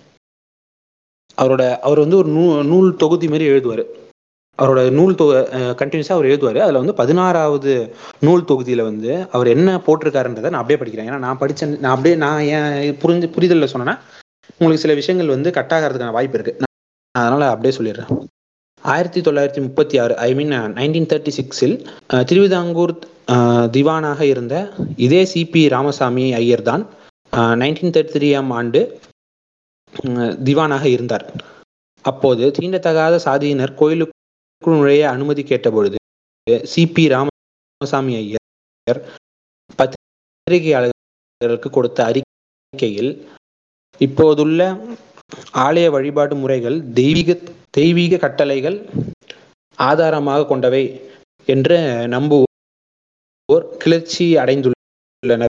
அவரோட அவர் வந்து ஒரு நூ நூல் தொகுதி மாதிரி எழுதுவார் அவரோட நூல் தொ கண்டினியூஸாக அவர் எழுதுவார் அதில் வந்து பதினாறாவது நூல் தொகுதியில் வந்து அவர் என்ன போட்டிருக்காருன்றதை நான் அப்படியே படிக்கிறேன் ஏன்னா நான் படித்தேன் நான் அப்படியே நான் ஏன் புரிஞ்சு புரிதலில் சொன்னேன்னா உங்களுக்கு சில விஷயங்கள் வந்து கட் ஆகிறதுக்கான வாய்ப்பு இருக்குது நான் அதனால் அப்படியே சொல்லிடுறேன் ஆயிரத்தி தொள்ளாயிரத்தி முப்பத்தி ஆறு ஐ மீன் நைன்டீன் தேர்ட்டி சிக்ஸில் திருவிதாங்கூர் திவானாக இருந்த இதே சிபி ராமசாமி ஐயர் தான் நைன்டீன் தேர்ட்டி த்ரீயாம் ஆண்டு திவானாக இருந்தார் அப்போது தீண்டத்தகாத சாதியினர் கோயிலுக்கு நுழைய அனுமதி கேட்டபொழுது சிபி ராமசாமி ஐயர் பத்திரிகையாளர்களுக்கு கொடுத்த அறிக்கையில் இப்போதுள்ள ஆலய வழிபாடு முறைகள் தெய்வீக தெய்வீக கட்டளைகள் ஆதாரமாக கொண்டவை என்று நம்புவோர் கிளர்ச்சி அடைந்துள்ளனர்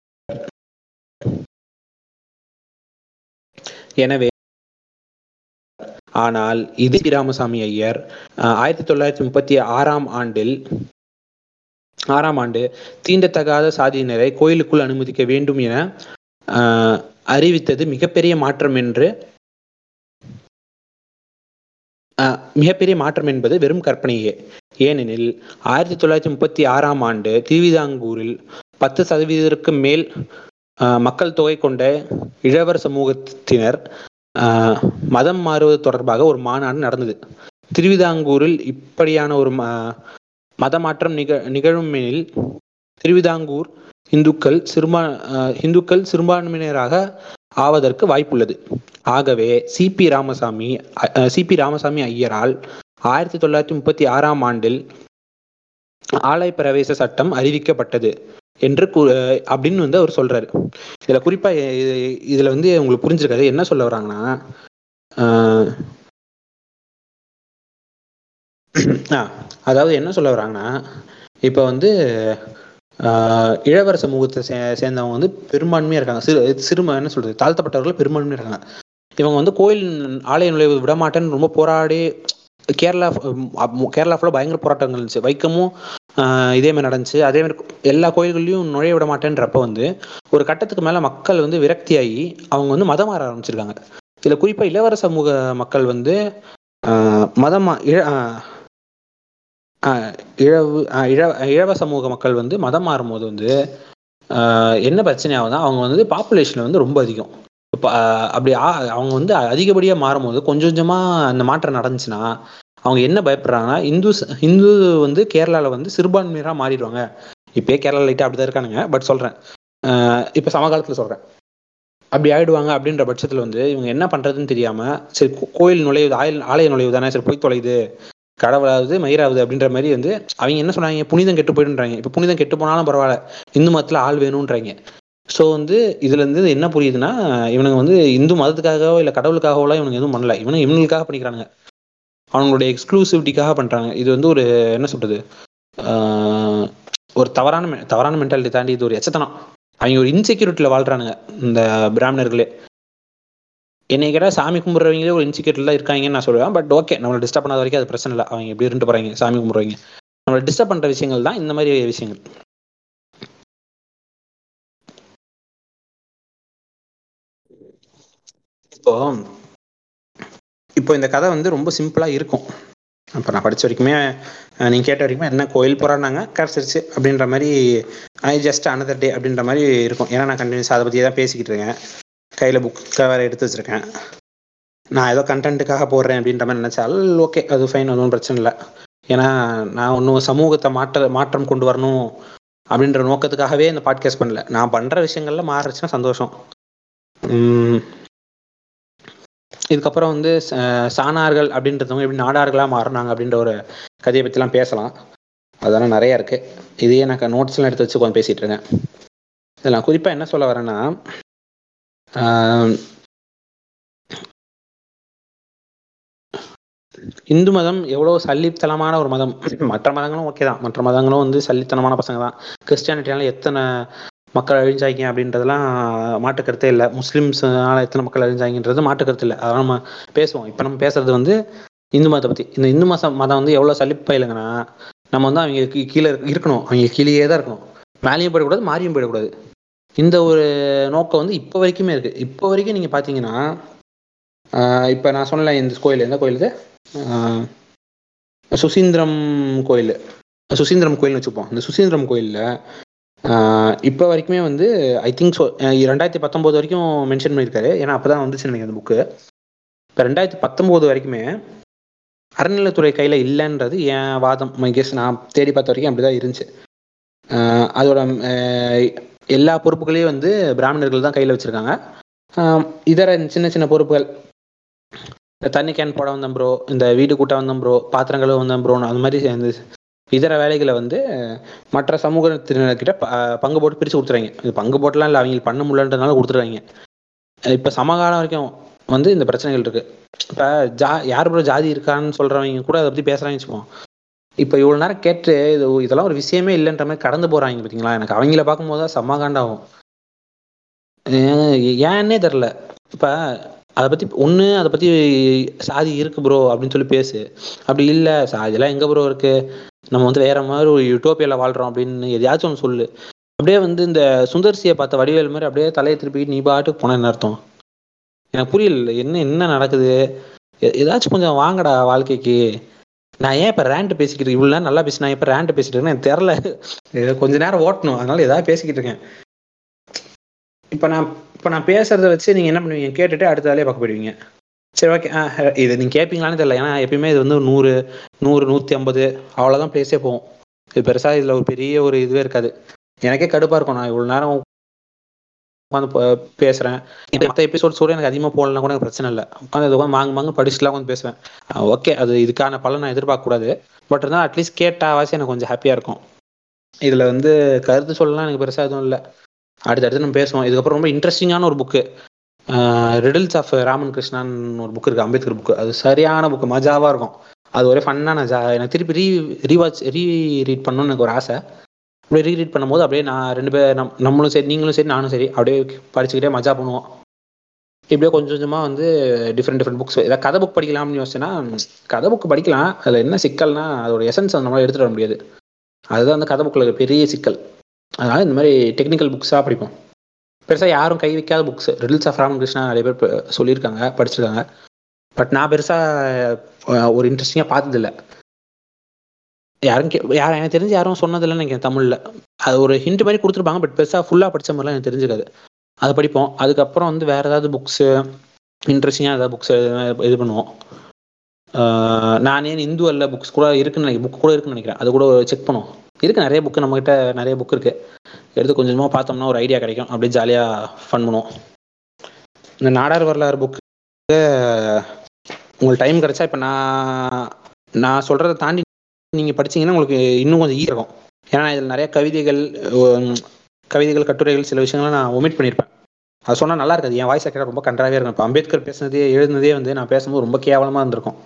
எனவே ஆனால் இது ராமசாமி ஐயர் ஆயிரத்தி தொள்ளாயிரத்தி முப்பத்தி ஆறாம் ஆண்டில் ஆறாம் ஆண்டு தீண்டத்தகாத சாதியினரை கோயிலுக்குள் அனுமதிக்க வேண்டும் என அறிவித்தது மிகப்பெரிய மாற்றம் என்று மிகப்பெரிய மாற்றம் என்பது வெறும் கற்பனையே ஏனெனில் ஆயிரத்தி தொள்ளாயிரத்தி முப்பத்தி ஆறாம் ஆண்டு திருவிதாங்கூரில் பத்து சதவீதத்திற்கு மேல் மக்கள் தொகை கொண்ட இழவர் சமூகத்தினர் மதம் மாறுவது தொடர்பாக ஒரு மாநாடு நடந்தது திருவிதாங்கூரில் இப்படியான ஒரு மத மாற்றம் நிக நிகழும் எனில் திருவிதாங்கூர் இந்துக்கள் சிறுபா இந்துக்கள் சிறுபான்மையினராக ஆவதற்கு வாய்ப்புள்ளது ஆகவே சிபி ராமசாமி சிபி ராமசாமி ஐயரால் ஆயிரத்தி தொள்ளாயிரத்தி முப்பத்தி ஆறாம் ஆண்டில் ஆலய பிரவேச சட்டம் அறிவிக்கப்பட்டது என்று அப்படின்னு வந்து அவர் சொல்றாரு இதுல குறிப்பா இதுல வந்து உங்களுக்கு புரிஞ்சிருக்காது என்ன சொல்ல வராங்கன்னா அதாவது என்ன சொல்ல வராங்கன்னா இப்போ வந்து இளவர சமூகத்தை சே சேர்ந்தவங்க வந்து பெரும்பான்மையாக இருக்காங்க சிறு சிறும என்ன சொல்றது தாழ்த்தப்பட்டவர்கள் பெரும்பான்மையாக இருக்காங்க இவங்க வந்து கோயில் ஆலய நுழைவு விடமாட்டேன்னு ரொம்ப போராடி கேரளா கேரளா ஃபுல்லாக பயங்கர போராட்டங்கள் இருந்துச்சு வைக்கமும் இதே மாதிரி நடந்துச்சு அதே மாதிரி எல்லா கோயில்கள்லையும் நுழைய விட மாட்டேன்றப்ப வந்து ஒரு கட்டத்துக்கு மேலே மக்கள் வந்து விரக்தியாகி அவங்க வந்து மதம் மாற ஆரம்பிச்சிருக்காங்க இதில் குறிப்பாக இளவர சமூக மக்கள் வந்து மதம் இழ இழவு இழ இழவ சமூக மக்கள் வந்து மதம் மாறும்போது வந்து என்ன பிரச்சனை ஆகுதுன்னா அவங்க வந்து பாப்புலேஷன் வந்து ரொம்ப அதிகம் இப்போ அப்படி அவங்க வந்து அதிகப்படியாக மாறும்போது கொஞ்சம் கொஞ்சமாக அந்த மாற்றம் நடந்துச்சுன்னா அவங்க என்ன பயப்படுறாங்கன்னா இந்து இந்து வந்து கேரளாவில் வந்து சிறுபான்மையராக மாறிடுவாங்க இப்போயே கேரளா லைட்டாக அப்படி தான் இருக்கானுங்க பட் சொல்கிறேன் இப்போ சமகாலத்தில் சொல்கிறேன் அப்படி ஆயிடுவாங்க அப்படின்ற பட்சத்தில் வந்து இவங்க என்ன பண்ணுறதுன்னு தெரியாமல் சரி கோயில் நுழையுது ஆயில் ஆலய நுழைவு தானே சரி போய் தொலையுது கடவுளாவது மயிராகுது அப்படின்ற மாதிரி வந்து அவங்க என்ன சொன்னாங்க புனிதம் கெட்டு போயிடுன்றாங்க இப்போ புனிதம் கெட்டு போனாலும் பரவாயில்ல இந்து மதத்தில் ஆள் வேணுன்றாங்க ஸோ வந்து இதுல இருந்து என்ன புரியுதுன்னா இவனுங்க வந்து இந்து மதத்துக்காகவோ இல்லை கடவுளுக்காகவோலாம் இவனுங்க எதுவும் பண்ணல இவனுங்க இவனுங்களுக்காக பண்ணிக்கிறாங்க அவங்களுடைய எக்ஸ்க்ளூசிவிட்டிக்காக பண்ணுறாங்க இது வந்து ஒரு என்ன சொல்றது ஒரு தவறான தவறான மென்டாலிட்டி தாண்டி இது ஒரு எச்சத்தனம் அவங்க ஒரு இன்செக்யூரிட்டியில் வாழ்றானுங்க இந்த பிராமணர்களே என்னை கேட்டால் சாமி கும்பிட்றவங்களே ஒரு இன்செக்யூரிட்டியில் தான் இருக்காங்கன்னு நான் சொல்லுவேன் பட் ஓகே நம்மளை டிஸ்டர்ப் பண்ணாத வரைக்கும் அது பிரச்சனை இல்லை அவங்க எப்படி இருந்து போகிறாங்க சாமி கும்பிட்றவங்க நம்மளை டிஸ்டர்ப் பண்ணுற விஷயங்கள் தான் இந்த மாதிரி விஷயங்கள் இப்போ இப்போ இந்த கதை வந்து ரொம்ப சிம்பிளாக இருக்கும் அப்போ நான் படித்த வரைக்குமே நீங்கள் கேட்ட வரைக்குமே என்ன கோயில் போகிறாங்க கிடச்சிருச்சு அப்படின்ற மாதிரி ஐ ஜஸ்ட் அனதர் டே அப்படின்ற மாதிரி இருக்கும் ஏன்னா நான் கண்டினியூஸ் அதை பற்றியே தான் பேசிக்கிட்டு இருக்கேன் கையில் புக்கை வேறு எடுத்து வச்சுருக்கேன் நான் ஏதோ கண்டென்ட்டுக்காக போடுறேன் அப்படின்ற மாதிரி நினச்சால் ஓகே அது ஃபைன் ஒன்றும் பிரச்சனை இல்லை ஏன்னா நான் ஒன்றும் சமூகத்தை மாற்ற மாற்றம் கொண்டு வரணும் அப்படின்ற நோக்கத்துக்காகவே இந்த பாட்காஸ்ட் பண்ணல நான் பண்ணுற விஷயங்கள்ல மாறுச்சுன்னா சந்தோஷம் இதுக்கப்புறம் வந்து சாணார்கள் அப்படின்றவங்க எப்படி நாடார்களாக மாறினாங்க அப்படின்ற ஒரு கதையை பற்றிலாம் பேசலாம் அதெல்லாம் நிறையா இருக்குது இதையே நான் நோட்ஸ்லாம் எடுத்து வச்சு கொஞ்சம் பேசிகிட்டு இருக்கேன் இதில் நான் குறிப்பாக என்ன சொல்ல வரேன்னா இந்து மதம் எவ்வளோ சல்லித்தனமான ஒரு மதம் மற்ற மதங்களும் ஓகே தான் மற்ற மதங்களும் வந்து சல்லித்தனமான பசங்க தான் கிறிஸ்டியானிட்டினால எத்தனை மக்கள் அழிஞ்சாங்க அப்படின்றதெல்லாம் மாட்டு கருத்தே இல்லை முஸ்லீம்ஸ்னால எத்தனை மக்கள் அழிஞ்சாங்கன்றது மாட்டு கருத்து இல்லை அதெல்லாம் நம்ம பேசுவோம் இப்போ நம்ம பேசுறது வந்து இந்து மதத்தை பற்றி இந்த இந்து மதம் மதம் வந்து எவ்வளோ சலிப்பயிலுங்கன்னா நம்ம வந்து அவங்க கீழே இருக்கணும் அவங்க கீழேயே தான் இருக்கணும் மேலேயும் போயிடக்கூடாது மாறியும் போயிடக்கூடாது இந்த ஒரு நோக்கம் வந்து இப்போ வரைக்குமே இருக்குது இப்போ வரைக்கும் நீங்கள் பார்த்தீங்கன்னா இப்போ நான் சொன்னல இந்த கோயில் எந்த கோயில் இது சுசீந்திரம் கோயில் சுசீந்திரம் கோயில்னு வச்சுப்போம் இந்த சுசீந்திரம் கோயிலில் இப்போ வரைக்குமே வந்து ஐ திங்க் ஸோ ரெண்டாயிரத்தி பத்தொம்போது வரைக்கும் மென்ஷன் பண்ணியிருக்காரு ஏன்னா அப்போ தான் வந்துச்சு எனக்கு அந்த புக்கு இப்போ ரெண்டாயிரத்தி பத்தொம்போது வரைக்குமே அறநிலைத்துறை கையில் இல்லைன்றது என் வாதம் மை கெஸ் நான் தேடி பார்த்த வரைக்கும் அப்படி தான் இருந்துச்சு அதோட எல்லா பொறுப்புகளையும் வந்து பிராமணர்கள் தான் கையில் வச்சுருக்காங்க இதர சின்ன சின்ன பொறுப்புகள் இந்த தண்ணி கேன் போட வந்தோம் ப்ரோ இந்த வீடு கூட்ட வந்தோம் ப்ரோ பாத்திரங்களும் வந்தோம் ப்ரோ அந்த மாதிரி இந்த இதர வேலைகளை வந்து மற்ற சமூகத்தினர்கிட்ட பங்கு போட்டு பிரித்து கொடுத்துருவாங்க இது பங்கு போட்டுலாம் இல்லை அவங்க பண்ண முடியலன்றதுனால கொடுத்துருவாங்க இப்போ சமகாலம் வரைக்கும் வந்து இந்த பிரச்சனைகள் இருக்கு இப்போ ஜா யார் ப்ரோ ஜாதி இருக்கான்னு சொல்றவங்க கூட அதை பற்றி பேசுகிறாங்கன்னு வச்சுப்போம் இப்போ இவ்வளோ நேரம் கேட்டு இது இதெல்லாம் ஒரு விஷயமே இல்லைன்ற மாதிரி கடந்து போகிறாங்க பார்த்தீங்களா எனக்கு அவங்கள பார்க்கும்போது தான் செம்ம ஏன்னே தெரில இப்போ அதை பற்றி ஒன்று அதை பற்றி சாதி இருக்கு ப்ரோ அப்படின்னு சொல்லி பேசு அப்படி இல்லை சாதியெல்லாம் எங்கே ப்ரோ இருக்கு நம்ம வந்து வேற மாதிரி ஒரு யூட்டோப்பியாவில் வாழ்கிறோம் அப்படின்னு எதையாச்சும் ஒன்று சொல்லு அப்படியே வந்து இந்த சுந்தர்சியை பார்த்த வடிவேல் மாதிரி அப்படியே தலையை திருப்பி நீ பாட்டுக்கு போனேன்னு அர்த்தம் எனக்கு புரியல என்ன என்ன நடக்குது ஏதாச்சும் கொஞ்சம் வாங்கடா வாழ்க்கைக்கு நான் ஏன் இப்போ ரேண்ட் பேசிக்கிட்டு இவ்வளோ நேரம் நல்லா பேசி நான் இப்போ ரேண்ட் பேசிட்டு இருக்கேன் எனக்கு தெரில கொஞ்ச நேரம் ஓட்டணும் அதனால ஏதாவது பேசிக்கிட்டு இருக்கேன் இப்போ நான் இப்போ நான் பேசுறத வச்சு நீங்கள் என்ன பண்ணுவீங்க கேட்டுட்டு அடுத்த வேலையை பார்க்க போயிடுவீங்க சரி ஓகே ஆ இது நீங்கள் கேட்பீங்களான்னு தெரியல ஏன்னா எப்பயுமே இது வந்து நூறு நூறு நூற்றி ஐம்பது அவ்வளோதான் ப்ளேஸே போகும் இது பெருசாக இதில் ஒரு பெரிய ஒரு இதுவே இருக்காது எனக்கே கடுப்பாக இருக்கும் நான் இவ்வளோ நேரம் உட்காந்து பேசுகிறேன் இப்போ மற்ற எபிசோட்ஸ் கூட எனக்கு அதிகமாக போடலாம் கூட எனக்கு பிரச்சனை இல்லை உட்காந்து இது உட்காந்து மாங்க மாங்க படிச்சுலாம் உட்காந்து பேசுவேன் ஓகே அது இதுக்கான பலன் நான் எதிர்பார்க்கக்கூடாது பட் இருந்தால் அட்லீஸ்ட் கேட்டாவாசி எனக்கு கொஞ்சம் ஹாப்பியாக இருக்கும் இதில் வந்து கருத்து சொல்லலாம் எனக்கு பெருசாக எதுவும் இல்லை அடுத்தடுத்து நம்ம பேசுவோம் இதுக்கப்புறம் ரொம்ப இன்ட்ரெஸ்டிங்கான ஒரு book riddles of Raman Krishnan ஒரு புக் இருக்குது அம்பேத்கர் புக்கு அது சரியான புக்கு மஜாவாக இருக்கும் அது ஒரே ஃபன்னாக நான் ஜா எனக்கு திருப்பி ரீ ரீவாச் ரீ ரீட் பண்ணணும்னு எனக்கு ஒரு ஆசை அப்படியே ரீ ரீட் பண்ணும்போது அப்படியே நான் ரெண்டு பேர் நம் நம்மளும் சரி நீங்களும் சரி நானும் சரி அப்படியே படிச்சுக்கிட்டே மஜா பண்ணுவோம் இப்படியே கொஞ்சம் கொஞ்சமாக வந்து டிஃப்ரெண்ட் டிஃப்ரெண்ட் புக்ஸ் ஏதாவது கதை புக் படிக்கலாம்னு யோசிச்சேன்னா கதை புக் படிக்கலாம் அதில் என்ன சிக்கல்னா அதோட எசன்ஸ் நம்மளால் எடுத்துகிட்டு வர முடியாது அதுதான் அந்த கதை புக்கில் பெரிய சிக்கல் அதனால் இந்த மாதிரி டெக்னிக்கல் புக்ஸாக படிப்போம் பெருசாக யாரும் கை வைக்காத புக்ஸ் ரிடில்ஸ் ஆஃப் ராமகிருஷ்ணா நிறைய பேர் சொல்லியிருக்காங்க படிச்சிருக்காங்க பட் நான் பெருசாக ஒரு இன்ட்ரெஸ்டிங்காக பார்த்ததில்ல யாரும் கே யார் எனக்கு தெரிஞ்சு யாரும் சொன்னதில்லைன்னு நினைக்கிறேன் தமிழில் அது ஒரு ஹிண்ட் மாதிரி கொடுத்துருப்பாங்க பட் பெருசாக ஃபுல்லாக படித்த மாதிரிலாம் எனக்கு தெரிஞ்சுக்காது அதை படிப்போம் அதுக்கப்புறம் வந்து வேறு ஏதாவது புக்ஸு இன்ட்ரெஸ்டிங்காக ஏதாவது புக்ஸ் இது பண்ணுவோம் நானே இந்து அல்ல புக்ஸ் கூட இருக்குன்னு நினைக்கிறேன் புக் கூட இருக்குன்னு நினைக்கிறேன் அது கூட செக் பண்ணுவோம் இருக்குது நிறைய புக்கு நம்மக்கிட்ட நிறைய புக் இருக்குது எடுத்து கொஞ்சம் கொஞ்சமாக பார்த்தோம்னா ஒரு ஐடியா கிடைக்கும் அப்படியே ஜாலியாக ஃபன் பண்ணுவோம் இந்த நாடார் வரலாறு புக்கு உங்களுக்கு டைம் கிடைச்சா இப்போ நான் நான் சொல்கிறத தாண்டி நீங்கள் படிச்சீங்கன்னா உங்களுக்கு இன்னும் கொஞ்சம் ஈ இருக்கும் ஏன்னா இதில் நிறைய கவிதைகள் கவிதைகள் கட்டுரைகள் சில விஷயங்கள்லாம் நான் ஒமிட் பண்ணியிருப்பேன் அது சொன்னால் நல்லா இருக்காது என் வாய்ஸ் கேட்டால் ரொம்ப கன்றாவே இருக்கும் இப்போ அம்பேத்கர் பேசுனதே எழுதுனதே வந்து நான் பேசும்போது ரொம்ப கேவலமாக இருந்திருக்கும்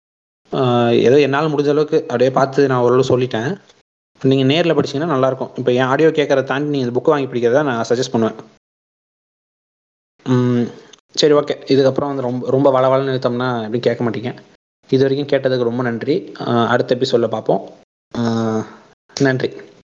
ஏதோ என்னால் முடிஞ்ச அளவுக்கு அப்படியே பார்த்து நான் ஓரளவு சொல்லிட்டேன் நீங்கள் நேரில் படிச்சீங்கன்னா நல்லாயிருக்கும் இப்போ என் ஆடியோ கேட்குறத தாண்டி நீங்கள் இந்த புக்கு வாங்கி படிக்கிறதா நான் சஜஸ்ட் பண்ணுவேன் சரி ஓகே இதுக்கப்புறம் வந்து ரொம்ப ரொம்ப வளவளன்னு நிறுத்தம்னா எப்படி கேட்க மாட்டீங்க இது வரைக்கும் கேட்டதுக்கு ரொம்ப நன்றி அடுத்த எபிசோடில் பார்ப்போம் நன்றி